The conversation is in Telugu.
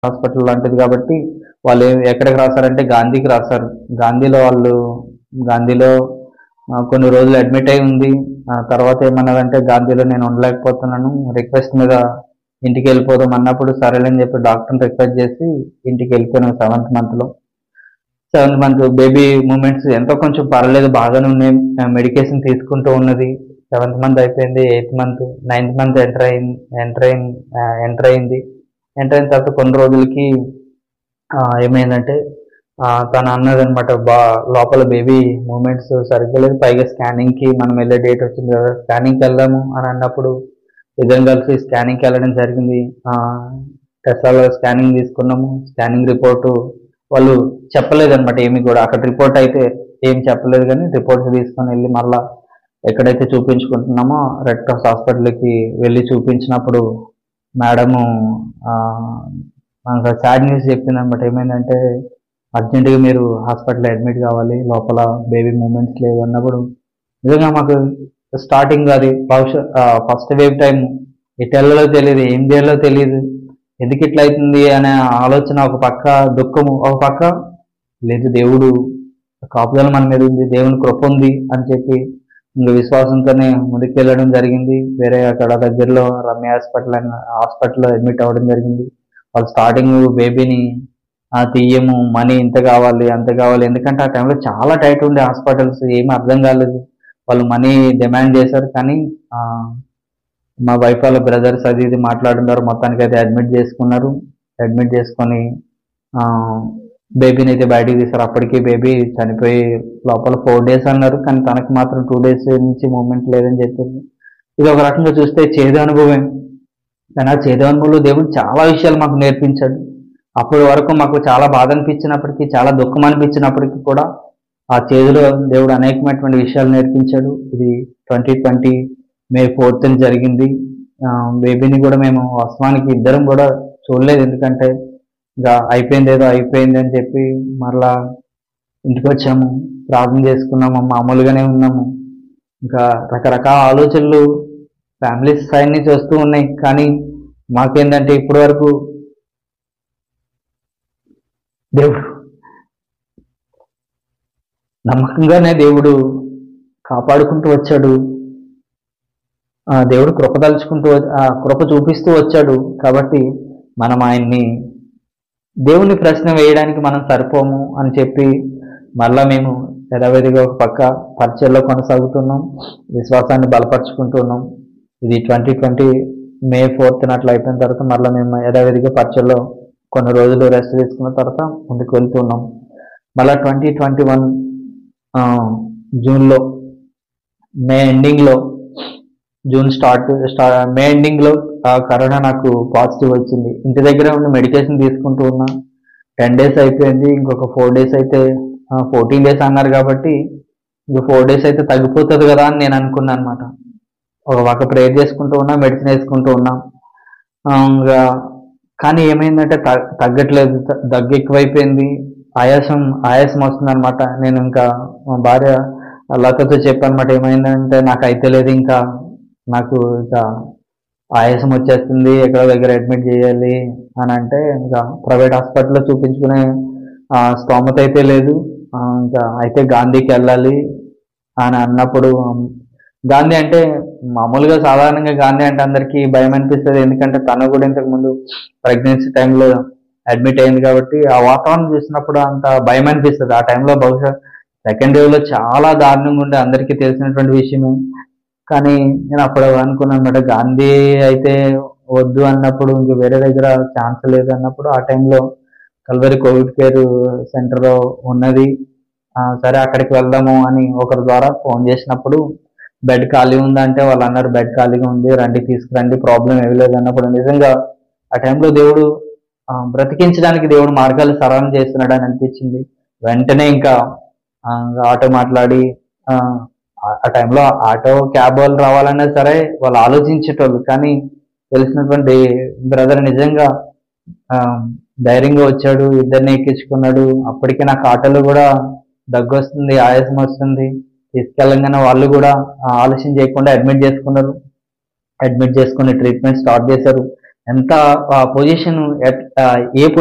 హాస్పిటల్ లాంటిది కాబట్టి వాళ్ళు ఏ- ఎక్కడికి రాశారంటే గాంధీకి రాశారు గాంధీలో వాళ్ళు గాంధీలో ఆ, కొన్ని రోజులు అడ్మిట్ అయి ఉంది ఆ తర్వాత ఏమన్నదంటే గాంధీలో నేను ఉండలేకపోతున్నాను రిక్వెస్ట్ మీద ఇంటికి వెళ్ళిపోదాం అన్నప్పుడు సరేలేని చెప్పి డాక్టర్ని రిక్వెస్ట్ చేసి ఇంటికి వెళ్ళిపోయాను సెవెంత్ మంత్లో సెవెంత్ మంత్ బేబీ మూమెంట్స్ ఎంతో కొంచెం పర్లేదు బాగానే ఉన్నాయి మెడికేషన్ తీసుకుంటూ ఉన్నది సెవెంత్ మంత్ అయిపోయింది eighth month ninth month enter అయింది ఎంటర్ అయింది ఎంటర్ అయింది ఎంటర్ అయిన తర్వాత కొన్ని రోజులకి ఆ, ఏమైందంటే ఆ, తను అన్నది అనమాట బా లోపల బేబీ మూమెంట్స్ సరిగ్గా లేదు పైగా స్కానింగ్ కి మనం వెళ్ళే డేట్ వచ్చింది కదా స్కానింగ్ కి వెళ్దాము అని అన్నప్పుడు ఇద్దరం కలిసి స్కానింగ్ కి వెళ్ళడం జరిగింది టెస్లాలో స్కానింగ్ తీసుకున్నాము స్కానింగ్ రిపోర్టు వాళ్ళు చెప్పలేదు అనమాట ఏమి కూడా అక్కడ రిపోర్ట్ అయితే ఏం చెప్పలేదు కానీ రిపోర్ట్స్ తీసుకొని వెళ్ళి మళ్ళా ఎక్కడైతే చూపించుకుంటున్నామో రెడ్ క్రాస్ హాస్పిటల్కి వెళ్ళి చూపించినప్పుడు మేడము మనకు సాడ్ న్యూస్ చెప్పింది అనమాట ఏమైందంటే అర్జెంటుగా మీరు హాస్పిటల్ అడ్మిట్ కావాలి లోపల బేబీ మూమెంట్స్ లేవు అన్నప్పుడు నిజంగా మాకు స్టార్టింగ్ అది భవిష్యత్ ఫస్ట్ వేవ్ టైం ఎటు వెళ్ళలో తెలియదు ఏం చేయాలో తెలియదు ఎందుకు ఇట్లా అవుతుంది అనే ఆలోచన ఒక పక్క దుఃఖము ఒక పక్క లేదు దేవుడు కాపుదల మన మీద ఉంది దేవుని కృప ఉంది అని చెప్పి ఇంకా విశ్వాసంతోనే ముందుకు వెళ్ళడం జరిగింది వేరే అక్కడ దగ్గరలో రమ్య హాస్పిటల్ అని హాస్పిటల్లో అడ్మిట్ అవ్వడం జరిగింది వాళ్ళు స్టార్టింగ్ బేబీని ఆ తీయము మనీ ఇంత కావాలి అంత కావాలి ఎందుకంటే ఆ టైంలో చాలా టైట్ ఉండే హాస్పిటల్స్ ఏమీ అర్థం కాలేదు వాళ్ళు మనీ డిమాండ్ చేశారు కానీ ఆ, మా వైఫ్ వాళ్ళ బ్రదర్స్ అది ఇది మాట్లాడుతున్నారు మొత్తానికి అయితే అడ్మిట్ చేసుకున్నారు అడ్మిట్ చేసుకొని బేబీని అయితే బయటికి తీశారు అప్పటికి బేబీ చనిపోయి లోపల ఫోర్ డేస్ అన్నారు కానీ తనకి మాత్రం టూ డేస్ నుంచి మూమెంట్ లేదని చెప్పింది ఇది ఒక రకంగా చూస్తే చేదు అనుభవం కానీ ఆ చేదు అనుభవంలో దేవుడు చాలా విషయాలు మాకు నేర్పించాడు అప్పటి వరకు మాకు చాలా బాధ అనిపించినప్పటికీ చాలా దుఃఖం అనిపించినప్పటికీ కూడా ఆ చేదులో దేవుడు అనేకమైనటువంటి విషయాలు నేర్పించాడు ఇది ట్వంటీ ట్వంటీ మే ఫోర్త్ జరిగింది ఆ, బేబీని కూడా మేము వాస్తవానికి ఇద్దరం కూడా చూడలేదు ఎందుకంటే ఇంకా అయిపోయింది ఏదో అయిపోయింది అని చెప్పి మరలా ఇంటికి వచ్చాము ప్రార్థన చేసుకున్నాము మామూలుగానే ఉన్నాము ఇంకా రకరకాల ఆలోచనలు ఫ్యామిలీ సైడ్ నుంచి వస్తూ ఉన్నాయి కానీ మాకేంటంటే ఇప్పటి వరకు దేవుడు నమ్మకంగానే దేవుడు కాపాడుకుంటూ వచ్చాడు ఆ దేవుడు కృప తలుచుకుంటూ వ- ఆ కృప చూపిస్తూ వచ్చాడు కాబట్టి మనం ఆయన్ని దేవుని ప్రశ్న వేయడానికి మనం సరిపోము అని చెప్పి మళ్ళా మేము యథావిధిగా ఒక పక్క పరిచయలో కొనసాగుతున్నాం విశ్వాసాన్ని బలపరుచుకుంటున్నాం ఇది ట్వంటీ ట్వంటీ మే ఫోర్త్ అట్లా అయిపోయిన తర్వాత మళ్ళీ మేము యథావిధిగా పరిచయలో కొన్ని రోజులు రెస్ట్ తీసుకున్న తర్వాత ముందుకు వెళ్తున్నాం మళ్ళీ ట్వంటీ ట్వంటీ వన్ జూన్లో మే ఎండింగ్లో జూన్ స్టార్ట్ స్టా మే ఎండింగ్లో కరోనా నాకు పాజిటివ్ వచ్చింది ఇంటి దగ్గర ఉండి మెడికేషన్ తీసుకుంటూ ఉన్నా టెన్ డేస్ అయిపోయింది ఇంకొక ఫోర్ డేస్ అయితే ఫోర్టీన్ డేస్ అన్నారు కాబట్టి ఇంకో ఫోర్ డేస్ అయితే తగ్గిపోతుంది కదా అని నేను అనుకున్నాను అనమాట ఒక పక్క ప్రేయర్ చేసుకుంటూ ఉన్నా మెడిసిన్ వేసుకుంటూ ఉన్నాం ఆ, ఇంకా కానీ ఏమైందంటే తగ్- తగ్గట్లేదు త- దగ్గు ఎక్కువైపోయింది ఆయాసం ఆయాసం వస్తుంది అనమాట నేను ఇంకా మా భార్య లతతో చెప్పనమాట ఏమైందంటే నాకు అయితే లేదు ఇంకా నాకు ఇంకా ఆయాసం వచ్చేస్తుంది ఎక్కడో దగ్గర అడ్మిట్ చేయాలి అని అంటే ఇంకా ప్రైవేట్ హాస్పిటల్లో చూపించుకునే ఆ, స్తోమత అయితే లేదు ఆ, ఇంకా అయితే గాంధీకి వెళ్ళాలి అని అన్నప్పుడు గాంధీ అంటే మామూలుగా సాధారణంగా గాంధీ అంటే అందరికీ భయం అనిపిస్తుంది ఎందుకంటే తను కూడా ఇంతకు ముందు ప్రెగ్నెన్సీ టైంలో అడ్మిట్ అయింది కాబట్టి ఆ వాతావరణం చూసినప్పుడు అంత భయం అనిపిస్తుంది ఆ టైంలో బహుశా సెకండ్ వేవ్ లో చాలా దారుణంగా ఉండే అందరికీ తెలిసినటువంటి విషయమే కానీ నేను అప్పుడు అనుకున్నాను అనమాట గాంధీ అయితే వద్దు అన్నప్పుడు ఇంక వేరే దగ్గర ఛాన్స్ లేదు అన్నప్పుడు ఆ టైంలో కల్వరి కోవిడ్ కేర్ సెంటర్ ఉన్నది ఆ, సరే అక్కడికి వెళ్దాము అని ఒకరి ద్వారా ఫోన్ చేసినప్పుడు బెడ్ ఖాళీ ఉందంటే వాళ్ళు అన్నారు బెడ్ ఖాళీగా ఉంది రండి తీసుకురండి ప్రాబ్లం ఏమీ లేదు అన్నప్పుడు నిజంగా ఆ టైంలో దేవుడు ఆ, బ్రతికించడానికి దేవుడు మార్గాలు సరళం చేస్తున్నాడు అని అనిపించింది వెంటనే ఇంకా ఆ, ఇంకా ఆటో మాట్లాడి ఆ, ఆ- ఆ టైంలో ఆటో క్యాబ్ వాళ్ళు రావాలన్నా సరే వాళ్ళు ఆలోచించేటోళ్ళు కానీ తెలిసినటువంటి బ్రదర్ నిజంగా ఆ, ధైర్యంగా వచ్చాడు ఇద్దరిని ఎక్కించుకున్నాడు అప్పటికే నాకు ఆటోలో కూడా దగ్గు వస్తుంది ఆయాసం వస్తుంది తీసుకెళ్ళంగానే వాళ్ళు కూడా ఆ, ఆలస్యం చేయకుండా అడ్మిట్ చేసుకున్నారు అడ్మిట్ చేసుకుని ట్రీట్మెంట్ స్టార్ట్ చేశారు ఎంత పొజిషన్ ఏ